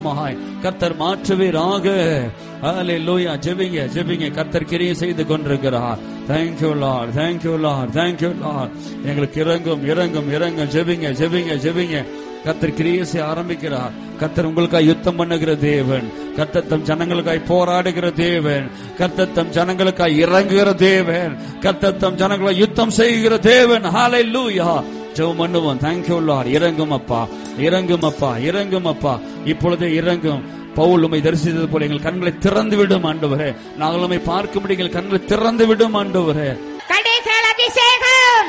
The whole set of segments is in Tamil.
மகாய் கர்த்தர் மாற்றுவீராக ஹalleluya ஜெபிங்க ஜெபிங்க கர்த்தர் கிரியை செய்து கொண்டிருக்கிறார் thank you lord thank you lord thank you lord எங்களுக்கு இறங்கும் இறங்கும் இறங்கும் ஜெபிங்க ஜெபிங்க ஜெபிங்க கர்த்தர் கிரியை செய்ய ஆரம்பிக்கிறார் கர்த்தர் உங்களுக்காய் யுத்தம் பண்ணுகிற தேவன் கர்த்தர் தம் ஜனங்களுக்காய் போராடுகிற தேவன் கர்த்தர் தம் ஜனங்களுக்காய் இறங்குகிற தேவன் கர்த்தர் தம் ஜனங்களை யுத்தம் செய்கிற தேவன் ஹalleluya ஜெபம் பண்ணுவோம் தேங்க்யூ லார்ட் இறங்கும் அப்பா இறங்கும் அப்பா இறங்கும் அப்பா இப்பொழுதே இறங்கும் பவுல் உமை தரிசித்தது போல எங்கள் கண்களை திறந்து விடும் ஆண்டவரே நாங்கள் உம்மை பார்க்கும்படி எங்கள் கண்களை திறந்து விடும் ஆண்டவரே கடைசல் அபிஷேகம்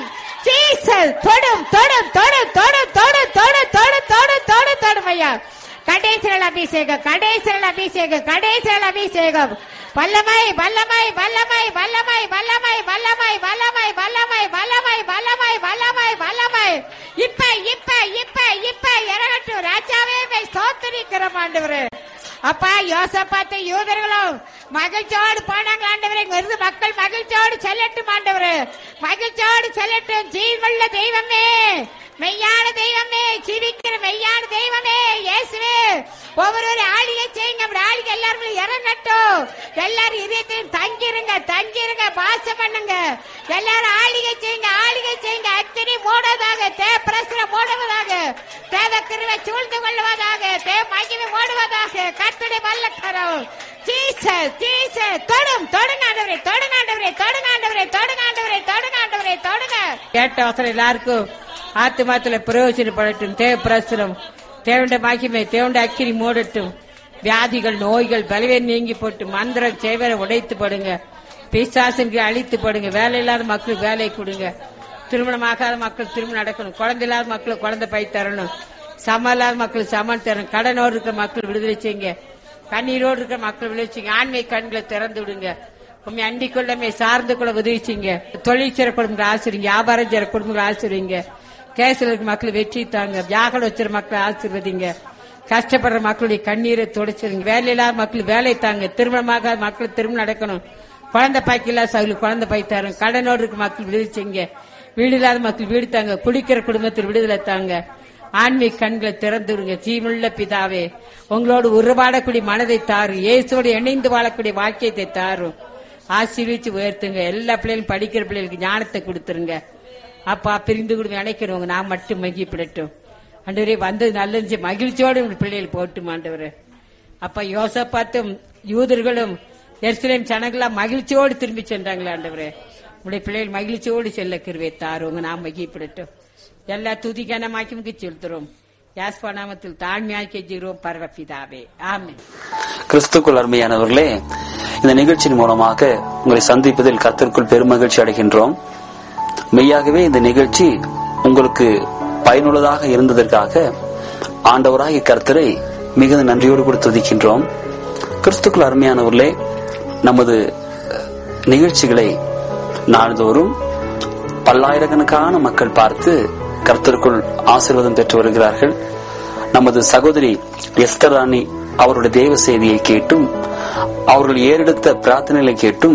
ஜீசஸ் தொடும் தொடும் தொடும் தொடும் தொடும் தொடும் தொடும் தொடும் தொடும் தொடும் ஐயா கடைசல் அபிஷேகம் கடைசல் அபிஷேகம் கடைசல் அபிஷேகம் வல்லமை வல்லமை வல்லமை வல்லமை வல்லமை வல்லமை வல்லமை வல்லமை வல்லமை வல்லமை வல்லமை வல்லமை இப்ப இப்ப இப்ப இப்ப இறங்கட்டும் ராஜாவே உம்மை ஸ்தோத்திரிக்கிறோம் ஆண்டவரே அப்பா யோசப்பாத்து யூதர்களும் மகிழ்ச்சியோடு போனாங்க ஆண்டவரே இங்க இருந்து மக்கள் மகிழ்ச்சியோடு செல்லட்டும் ஆண்டவரே மகிழ்ச்சியோடு செல்லட்டும் ஜீவனுள்ள தெய்வமே மெய்யான தெய்வமே ஜீவிக்கிற மெய்யான தெய்வமே இயேசுவே ஒவ்வொரு ஆளிகை செய்யுங்க அப்படி ஆளிகை எல்லாரும் இறங்கட்டும் எல்லாரும் இதயத்தையும் தங்கிருங்க தங்கிருங்க பாசம் பண்ணுங்க எல்லாரும் ஆளிகை செய்யுங்க ஆளிகை செய்யுங்க அக்னி மூடுவதாக தே பிரசுரம் மூடுவதாக தேவ கிருவை சூழ்ந்து கொள்வதாக தே மகிமை ஓடுவதாக கத்துடைய வல்லக்கரம் ஜீசஸ் ஜீசஸ் தொடும் தொடுங்காண்டவரே தொடுங்காண்டவரே தொடுங்காண்டவரே தொடுங்காண்டவரே தொடுங்காண்டவரே தொடுங்க கேட்ட அவசரம் எல்லாருக்கும் ஆத்துமாத்துல பிரயோஜனப்படட்டும் தேவ பிரசுரம் தேவண்ட மகிமை தேவண்ட அக்கிரி மூடட்டும் வியாதிகள் நோய்கள் பலவேன் நீங்கி போட்டு மந்திரம் செய்வரை உடைத்து படுங்க பிசாசனுக்கு அழித்து படுங்க வேலை இல்லாத மக்களுக்கு வேலை கொடுங்க திருமணமாகாத மக்கள் திருமணம் நடக்கணும் குழந்தை இல்லாத மக்களுக்கு குழந்தை பை தரணும் சம இல்லாத மக்களுக்கு சமன் தரணும் கடனோடு இருக்கிற மக்கள் விடுதலை செய்யுங்க கண்ணீரோடு இருக்கிற மக்கள் விடுதலை செய்யுங்க ஆண்மை கண்களை திறந்து விடுங்க உண்மை அண்டிக் கொள்ளமே சார்ந்து கொள்ள உதவி செய்யுங்க தொழில் சிற குடும்பங்களை ஆசிரிங்க வியாபாரம் சிற குடும்பங்களை ஆசிரிங்க கேசில் இருக்க மக்கள் வெற்றி தாங்க வியாகல வச்சிருக்க மக்களை ஆசிர்வதிங்க கஷ்டப்படுற மக்களுடைய கண்ணீரை துடைச்சிருங்க வேலை இல்லாத மக்கள் வேலை தாங்க திருமணமாக மக்கள் திருமணம் நடக்கணும் குழந்தை பாய்க்கில்லா சகுல குழந்தை பாய் தரும் கடனோடு இருக்க மக்கள் விடுதலை செய்யுங்க வீடு இல்லாத மக்கள் வீடு தாங்க குடிக்கிற குடும்பத்தில் விடுதலை தாங்க ஆன்மீக கண்களை திறந்து விடுங்க ஜீவனுள்ள பிதாவே உங்களோடு உருவாடக்கூடிய மனதை தாரு இயேசுவோடு இணைந்து வாழக்கூடிய வாக்கியத்தை தாரும் ஆசீர்வச்சு உயர்த்துங்க எல்லா பிள்ளைகளும் படிக்கிற பிள்ளைகளுக்கு ஞானத்தை கொடுத்துருங்க அப்பா பிரிந்து கொடுங்க நினைக்கிறவங்க நான் மட்டும் மகிழ்ப்பிடட்டும் ஆண்டவரே வந்தது நல்லது மகிழ்ச்சியோடு உங்க பிள்ளைகள் போட்டும் ஆண்டவரே அப்ப யோசப்பாத்தும் யூதர்களும் எருசலேம் ஜனங்களா மகிழ்ச்சியோடு திரும்பி சென்றாங்களே ஆண்டவரே உடைய பிள்ளைகள் மகிழ்ச்சியோடு செல்ல கிருவை தாருவங்க நாம் மகிழ்ப்பிடட்டும் எல்லா துதிகனமாக்கி செலுத்துறோம் யாஸ்பா நாமத்தில் தாழ்மையாக்கி ஜீரோம் பரவப்பிதாவே ஆமென் கிறிஸ்துக்குள் அருமையானவர்களே இந்த நிகழ்ச்சியின் மூலமாக உங்களை சந்திப்பதில் கர்த்தருக்குள் பெருமகிழ்ச்சி அடைகின்றோம் மெய்யாகவே இந்த நிகழ்ச்சி உங்களுக்கு பயனுள்ளதாக இருந்ததற்காக ஆண்டவராகிய கர்த்தரை மிகுந்த நன்றியோடு கூட துதிக்கின்றோம் கிறிஸ்துக்குள் அருமையானவர்களே நமது நிகழ்ச்சிகளை நாள்தோறும் பல்லாயிரக்கணக்கான மக்கள் பார்த்து கர்த்தருக்குள் ஆசீர்வாதம் பெற்று வருகிறார்கள் நமது சகோதரி எஸ்தர் ராணி அவருடைய தேவ செய்தியை கேட்டும் அவர்கள் ஏறெடுத்த பிரார்த்தனைகளை கேட்டும்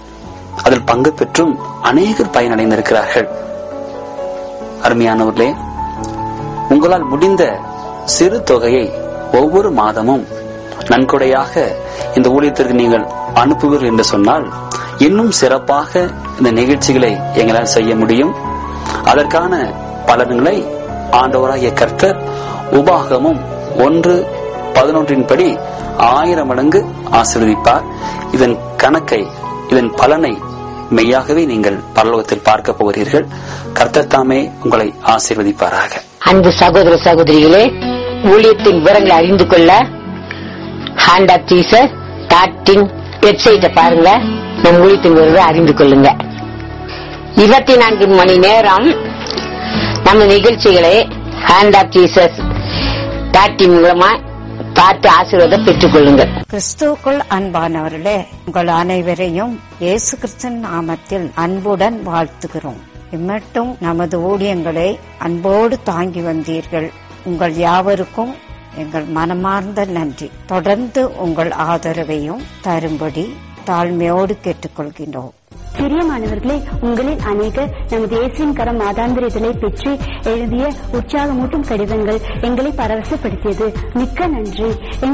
அதில் பங்கு பெற்றும் அநேகர் பயனடைந்திருக்கிறார்கள் அருமையானவர்களே உங்களால் முடிந்த சிறு தொகையை ஒவ்வொரு மாதமும் நன்கொடையாக இந்த ஊழியத்திற்கு நீங்கள் அனுப்புவீர்கள் என்று சொன்னால் இன்னும் சிறப்பாக இந்த நிகழ்ச்சிகளை எங்களால் செய்ய முடியும் அதற்கான பலன்களை ஆண்டவராகிய கர்த்தர் உபாகமும் ஒன்று பதினொன்றின் படி ஆயிரம் மடங்கு ஆசீர்வதிப்பார் இதன் கணக்கை இதன் பலனை மெய்யாகவே நீங்கள் பரலோகத்தில் பார்க்க போகிறீர்கள் கர்த்தர் தாமே உங்களை ஆசீர்வதிப்பாராக அன்பு சகோதர சகோதரிகளே ஊழியத்தின் விவரங்களை அறிந்து கொள்ள ஹேண்ட் ஆப் ஜீசஸ் டாட்டின் வெப்சைட்டை பாருங்க நம் ஊழியத்தின் விவரங்களை அறிந்து கொள்ளுங்க இருபத்தி நான்கு மணி நேரம் நம்ம நிகழ்ச்சிகளை ஹேண்ட் ஆப் ஜீசஸ் டாட்டின் மூலமா பார்த்து ஆசீர்வாதம் பெற்றுக் கொள்ளுங்கள் கிறிஸ்துவுக்குள் அன்பானவர்களே உங்கள் அனைவரையும் இயேசு கிறிஸ்தன் நாமத்தில் அன்புடன் வாழ்த்துகிறோம் இம்மட்டும் நமது ஊழியங்களை அன்போடு தாங்கி வந்தீர்கள் உங்கள் யாவருக்கும் எங்கள் மனமார்ந்த நன்றி தொடர்ந்து உங்கள் ஆதரவையும் தரும்படி தாழ்மையோடு கேட்டுக்கொள்கின்றோம் பிரியமானவர்களே உங்களில் அநேகர் நமது இயேசுவின் கரம் மாதாந்திர இதழை பெற்று எழுதிய உற்சாகமூட்டும் கடிதங்கள் எங்களை பரவசப்படுத்தியது மிக்க நன்றி